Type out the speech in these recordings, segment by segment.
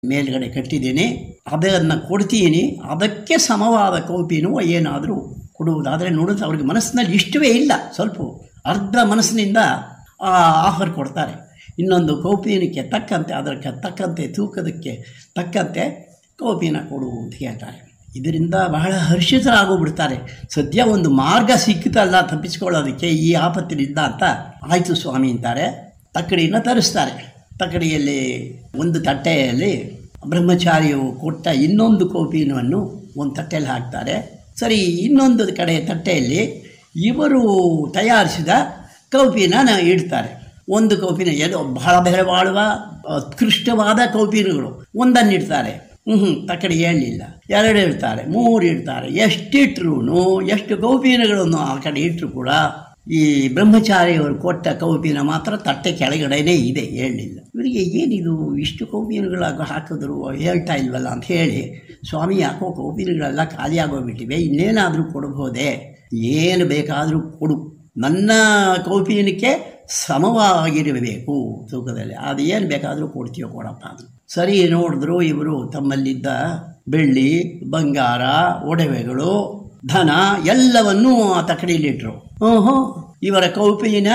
ಮೇಲ್ಗಡೆ ಕಟ್ಟಿದ್ದೀನಿ ಅದನ್ನು ಕೊಡ್ತೀನಿ ಅದಕ್ಕೆ ಸಮವಾದ ಕೌಪಿನೂ ಏನಾದರೂ ಕೊಡುವುದಾದರೆ ನೋಡಿದ್ರೆ ಅವ್ರಿಗೆ ಮನಸ್ಸಿನಲ್ಲಿ ಇಷ್ಟವೇ ಇಲ್ಲ ಸ್ವಲ್ಪ ಅರ್ಧ ಮನಸ್ಸಿನಿಂದ ಆ ಆಫರ್ ಕೊಡ್ತಾರೆ ಇನ್ನೊಂದು ಕೌಪೀನಕ್ಕೆ ತಕ್ಕಂತೆ ಅದಕ್ಕೆ ತಕ್ಕಂತೆ ತೂಕದಕ್ಕೆ ತಕ್ಕಂತೆ ಕೌಪಿನ ಕೊಡು ಅಂತ ಹೇಳ್ತಾರೆ ಇದರಿಂದ ಬಹಳ ಹರ್ಷಿತರಾಗೋಗ್ಬಿಡ್ತಾರೆ ಸದ್ಯ ಒಂದು ಮಾರ್ಗ ಸಿಕ್ಕಿತಲ್ಲ ತಪ್ಪಿಸ್ಕೊಳ್ಳೋದಕ್ಕೆ ಈ ಆಪತ್ತಿನಿಂದ ಅಂತ ಆಯಿತು ಸ್ವಾಮಿ ಅಂತಾರೆ ತಕ್ಕಡಿಯನ್ನು ತರಿಸ್ತಾರೆ ತಕ್ಕಡಿಯಲ್ಲಿ ಒಂದು ತಟ್ಟೆಯಲ್ಲಿ ಬ್ರಹ್ಮಚಾರಿಯು ಕೊಟ್ಟ ಇನ್ನೊಂದು ಕೌಪೀನವನ್ನು ಒಂದು ತಟ್ಟೆಯಲ್ಲಿ ಹಾಕ್ತಾರೆ ಸರಿ ಇನ್ನೊಂದು ಕಡೆ ತಟ್ಟೆಯಲ್ಲಿ ಇವರು ತಯಾರಿಸಿದ ಕೌಪಿನ ಇಡ್ತಾರೆ ಒಂದು ಕೌಪಿನ ಏನೋ ಬಹಳ ಬೆಲೆ ಬಾಳುವ ಉತ್ಕೃಷ್ಟವಾದ ಕೌಪಿನಗಳು ಒಂದನ್ನು ಇಡ್ತಾರೆ ಹ್ಞೂ ತಕ್ಕಡಿ ಹೇಳಲಿಲ್ಲ ಎರಡು ಇಡ್ತಾರೆ ಮೂರು ಇಡ್ತಾರೆ ಎಷ್ಟಿಟ್ರು ಎಷ್ಟು ಕೌಪೀನಗಳನ್ನು ಆ ಕಡೆ ಇಟ್ಟರು ಕೂಡ ಈ ಬ್ರಹ್ಮಚಾರಿಯವರು ಕೊಟ್ಟ ಕೌಪಿನ ಮಾತ್ರ ತಟ್ಟೆ ಕೆಳಗಡೆನೇ ಇದೆ ಹೇಳಲಿಲ್ಲ ಇವರಿಗೆ ಏನಿದು ಇಷ್ಟು ಕೌಪಿನಗಳಾಗ ಹಾಕಿದ್ರು ಹೇಳ್ತಾ ಇಲ್ವಲ್ಲ ಅಂತ ಹೇಳಿ ಸ್ವಾಮಿ ಯಾಕೋ ಕೌಪಿನಗಳೆಲ್ಲ ಖಾಲಿ ಆಗೋಗ್ಬಿಟ್ಟಿವೆ ಇನ್ನೇನಾದರೂ ಕೊಡಬಹುದೇ ಏನು ಬೇಕಾದರೂ ಕೊಡು ನನ್ನ ಕೌಪೀನಕ್ಕೆ ಸಮವಾಗಿರಬೇಕು ತೂಕದಲ್ಲಿ ಅದು ಏನು ಬೇಕಾದರೂ ಕೊಡ್ತೀಯೋ ಕೊಡಪ್ಪ ಅದು ಸರಿ ನೋಡಿದ್ರು ಇವರು ತಮ್ಮಲ್ಲಿದ್ದ ಬೆಳ್ಳಿ ಬಂಗಾರ ಒಡವೆಗಳು ಧನ ಎಲ್ಲವನ್ನೂ ಆ ತಕ್ಕಡಿಯಲ್ಲಿಟ್ರು ಹ್ಞೂ ಇವರ ಕೌಪಿನ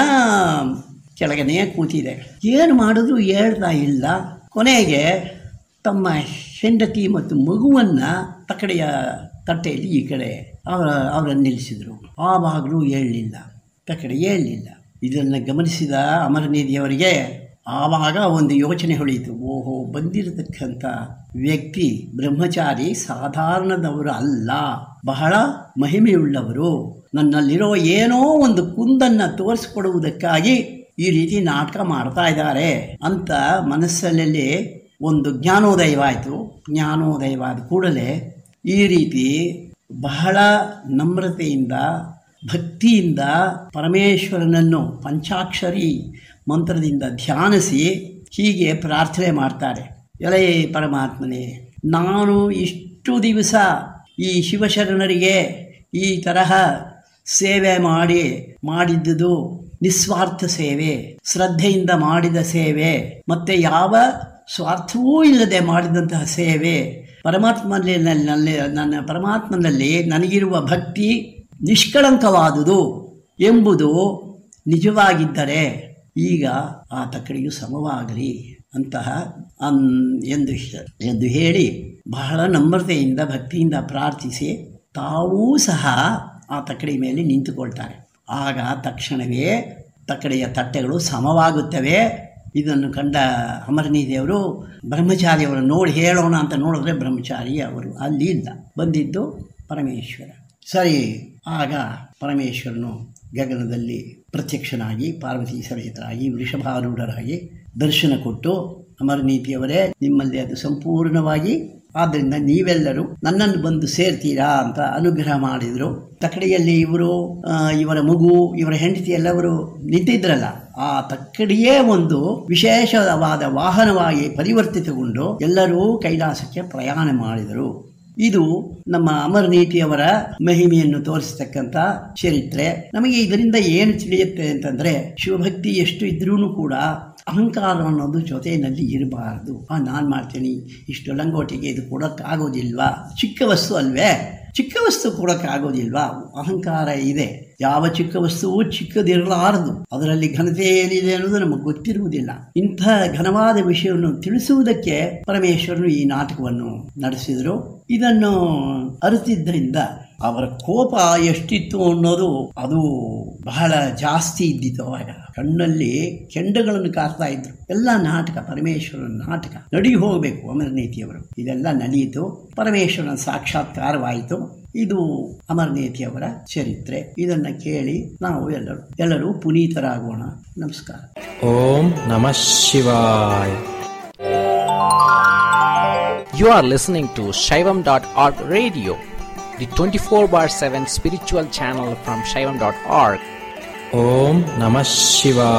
ಕೆಳಗನೆ ಕೂತಿದೆ ಏನು ಮಾಡಿದ್ರು ಹೇಳ್ತಾ ಇಲ್ಲ ಕೊನೆಗೆ ತಮ್ಮ ಹೆಂಡತಿ ಮತ್ತು ಮಗುವನ್ನು ತಕ್ಕಡಿಯ ತಟ್ಟೆಯಲ್ಲಿ ಈ ಕಡೆ ಅವರ ಅವರನ್ನು ನಿಲ್ಲಿಸಿದರು ಆವಾಗಲೂ ಹೇಳಲಿಲ್ಲ ತಕ್ಕಡೆ ಹೇಳಲಿಲ್ಲ ಇದನ್ನು ಗಮನಿಸಿದ ಅಮರನಿಧಿಯವರಿಗೆ ಆವಾಗ ಒಂದು ಯೋಚನೆ ಹೊಳೆಯಿತು ಓಹೋ ಬಂದಿರತಕ್ಕಂಥ ವ್ಯಕ್ತಿ ಬ್ರಹ್ಮಚಾರಿ ಸಾಧಾರಣದವರು ಅಲ್ಲ ಬಹಳ ಮಹಿಮೆಯುಳ್ಳವರು ನನ್ನಲ್ಲಿರೋ ಏನೋ ಒಂದು ಕುಂದನ್ನು ತೋರಿಸ್ಕೊಡುವುದಕ್ಕಾಗಿ ಈ ರೀತಿ ನಾಟಕ ಮಾಡ್ತಾ ಇದ್ದಾರೆ ಅಂತ ಮನಸ್ಸಲ್ಲಿ ಒಂದು ಜ್ಞಾನೋದಯವಾಯಿತು ಜ್ಞಾನೋದಯವಾದ ಕೂಡಲೇ ಈ ರೀತಿ ಬಹಳ ನಮ್ರತೆಯಿಂದ ಭಕ್ತಿಯಿಂದ ಪರಮೇಶ್ವರನನ್ನು ಪಂಚಾಕ್ಷರಿ ಮಂತ್ರದಿಂದ ಧ್ಯಾನಿಸಿ ಹೀಗೆ ಪ್ರಾರ್ಥನೆ ಮಾಡ್ತಾರೆ ಎಲೇ ಪರಮಾತ್ಮನೇ ನಾನು ಇಷ್ಟು ದಿವಸ ಈ ಶಿವಶರಣರಿಗೆ ಈ ತರಹ ಸೇವೆ ಮಾಡಿ ಮಾಡಿದ್ದುದು ನಿಸ್ವಾರ್ಥ ಸೇವೆ ಶ್ರದ್ಧೆಯಿಂದ ಮಾಡಿದ ಸೇವೆ ಮತ್ತು ಯಾವ ಸ್ವಾರ್ಥವೂ ಇಲ್ಲದೆ ಮಾಡಿದಂತಹ ಸೇವೆ ಪರಮಾತ್ಮನಲ್ಲಿ ನನ್ನ ಪರಮಾತ್ಮನಲ್ಲಿ ನನಗಿರುವ ಭಕ್ತಿ ನಿಷ್ಕಳಂಕವಾದುದು ಎಂಬುದು ನಿಜವಾಗಿದ್ದರೆ ಈಗ ಆ ತಕ್ಕಡಿಯು ಸಮವಾಗಲಿ ಅಂತಹ ಅನ್ ಎಂದು ಎಂದು ಹೇಳಿ ಬಹಳ ನಮ್ರತೆಯಿಂದ ಭಕ್ತಿಯಿಂದ ಪ್ರಾರ್ಥಿಸಿ ತಾವೂ ಸಹ ಆ ತಕ್ಕಡಿ ಮೇಲೆ ನಿಂತುಕೊಳ್ತಾರೆ ಆಗ ತಕ್ಷಣವೇ ತಕ್ಕಡಿಯ ತಟ್ಟೆಗಳು ಸಮವಾಗುತ್ತವೆ ಇದನ್ನು ಕಂಡ ಅಮರನೀದೇವರು ಬ್ರಹ್ಮಚಾರಿಯವರು ನೋಡಿ ಹೇಳೋಣ ಅಂತ ನೋಡಿದ್ರೆ ಬ್ರಹ್ಮಚಾರಿ ಅವರು ಅಲ್ಲಿ ಇಲ್ಲ ಬಂದಿದ್ದು ಪರಮೇಶ್ವರ ಸರಿ ಆಗ ಪರಮೇಶ್ವರನು ಗಗನದಲ್ಲಿ ಪ್ರತ್ಯಕ್ಷನಾಗಿ ಪಾರ್ವತಿ ಸಮೇತರಾಗಿ ವೃಷಭಾರೂಢರಾಗಿ ದರ್ಶನ ಕೊಟ್ಟು ಅಮರನೀತಿಯವರೇ ನಿಮ್ಮಲ್ಲಿ ಅದು ಸಂಪೂರ್ಣವಾಗಿ ಆದ್ದರಿಂದ ನೀವೆಲ್ಲರೂ ನನ್ನನ್ನು ಬಂದು ಸೇರ್ತೀರಾ ಅಂತ ಅನುಗ್ರಹ ಮಾಡಿದರು ತಕ್ಕಡಿಯಲ್ಲಿ ಇವರು ಇವರ ಮಗು ಇವರ ಹೆಂಡತಿ ಎಲ್ಲವರು ನಿಂತಿದ್ರಲ್ಲ ಆ ತಕ್ಕಡಿಯೇ ಒಂದು ವಿಶೇಷವಾದ ವಾಹನವಾಗಿ ಪರಿವರ್ತಿತಗೊಂಡು ಎಲ್ಲರೂ ಕೈಲಾಸಕ್ಕೆ ಪ್ರಯಾಣ ಮಾಡಿದರು ಇದು ನಮ್ಮ ಅಮರನೀತಿಯವರ ಮಹಿಮೆಯನ್ನು ತೋರಿಸ್ತಕ್ಕಂಥ ಚರಿತ್ರೆ ನಮಗೆ ಇದರಿಂದ ಏನು ತಿಳಿಯುತ್ತೆ ಅಂತಂದ್ರೆ ಶಿವಭಕ್ತಿ ಎಷ್ಟು ಇದ್ರೂ ಕೂಡ ಅಹಂಕಾರ ಅನ್ನೋದು ಜೊತೆಯಲ್ಲಿ ಇರಬಾರ್ದು ಆ ನಾನು ಮಾಡ್ತೀನಿ ಇಷ್ಟು ಲಂಗೋಟಿಗೆ ಇದು ಕೊಡೋಕ್ಕಾಗೋದಿಲ್ವಾ ಚಿಕ್ಕ ವಸ್ತು ಅಲ್ವೇ ಚಿಕ್ಕ ವಸ್ತು ಕೊಡೋಕ್ಕಾಗೋದಿಲ್ವಾ ಅಹಂಕಾರ ಇದೆ ಯಾವ ಚಿಕ್ಕ ವಸ್ತುವು ಚಿಕ್ಕದಿರಲಾರದು ಅದರಲ್ಲಿ ಘನತೆ ಏನಿದೆ ಅನ್ನೋದು ನಮಗೆ ಗೊತ್ತಿರುವುದಿಲ್ಲ ಇಂಥ ಘನವಾದ ವಿಷಯವನ್ನು ತಿಳಿಸುವುದಕ್ಕೆ ಪರಮೇಶ್ವರನು ಈ ನಾಟಕವನ್ನು ನಡೆಸಿದರು ಇದನ್ನು ಅರಿತಿದ್ದರಿಂದ ಅವರ ಕೋಪ ಎಷ್ಟಿತ್ತು ಅನ್ನೋದು ಅದು ಬಹಳ ಜಾಸ್ತಿ ಇದ್ದಿತ್ತು ಅವಾಗ ಕಣ್ಣಲ್ಲಿ ಕೆಂಡಗಳನ್ನು ಕಾರ್ತಾ ಇದ್ರು ಎಲ್ಲ ನಾಟಕ ಪರಮೇಶ್ವರನ ನಾಟಕ ನಡಿ ಹೋಗಬೇಕು ಅಮರನೀತಿಯವರು ಇದೆಲ್ಲ ನಡೆಯಿತು ಪರಮೇಶ್ವರನ ಸಾಕ್ಷಾತ್ಕಾರವಾಯಿತು ಇದು ಅಮರನೀತಿಯವರ ಚರಿತ್ರೆ ಇದನ್ನು ಕೇಳಿ ನಾವು ಎಲ್ಲರೂ ಎಲ್ಲರೂ ಪುನೀತರಾಗೋಣ ನಮಸ್ಕಾರ ಓಂ ನಮಃ ಶಿವಾಯ You are listening to Shaivam.org radio, the 24 bar 7 spiritual channel from Shaivam.org. ಓಂ ನಮಃ ಶಿವಾಯ